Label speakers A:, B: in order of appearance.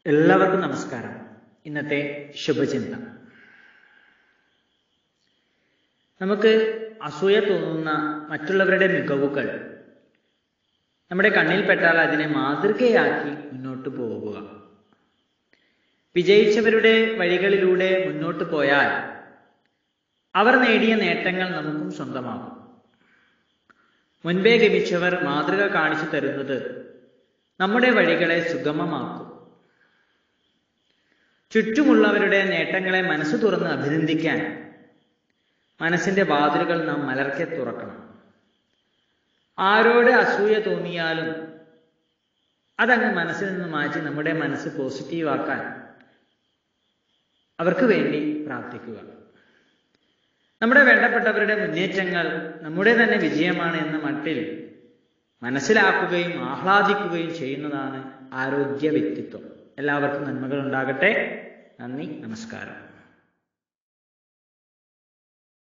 A: എല്ലാവർക്കും നമസ്കാരം ഇന്നത്തെ ശുഭചിന്ത നമുക്ക് അസൂയ തോന്നുന്ന മറ്റുള്ളവരുടെ മികവുകൾ നമ്മുടെ കണ്ണിൽപ്പെട്ടാൽ അതിനെ മാതൃകയാക്കി മുന്നോട്ട് പോവുക വിജയിച്ചവരുടെ വഴികളിലൂടെ മുന്നോട്ട് പോയാൽ അവർ നേടിയ നേട്ടങ്ങൾ നമുക്കും സ്വന്തമാകും മുൻപേ ഗമിച്ചവർ മാതൃക കാണിച്ചു തരുന്നത് നമ്മുടെ വഴികളെ സുഗമമാക്കും ചുറ്റുമുള്ളവരുടെ നേട്ടങ്ങളെ മനസ്സ് തുറന്ന് അഭിനന്ദിക്കാൻ മനസ്സിന്റെ വാതിലുകൾ നാം മലർക്കെ തുറക്കണം ആരോട് അസൂയ തോന്നിയാലും അതങ്ങ് മനസ്സിൽ നിന്ന് മാറ്റി നമ്മുടെ മനസ്സ് പോസിറ്റീവാക്കാൻ അവർക്ക് വേണ്ടി പ്രാർത്ഥിക്കുക നമ്മുടെ വേണ്ടപ്പെട്ടവരുടെ മുന്നേറ്റങ്ങൾ നമ്മുടെ തന്നെ വിജയമാണ് എന്ന മട്ടിൽ മനസ്സിലാക്കുകയും ആഹ്ലാദിക്കുകയും ചെയ്യുന്നതാണ് ആരോഗ്യ വ്യക്തിത്വം എല്ലാവർക്കും നന്മകൾ ഉണ്ടാകട്ടെ നന്ദി നമസ്കാരം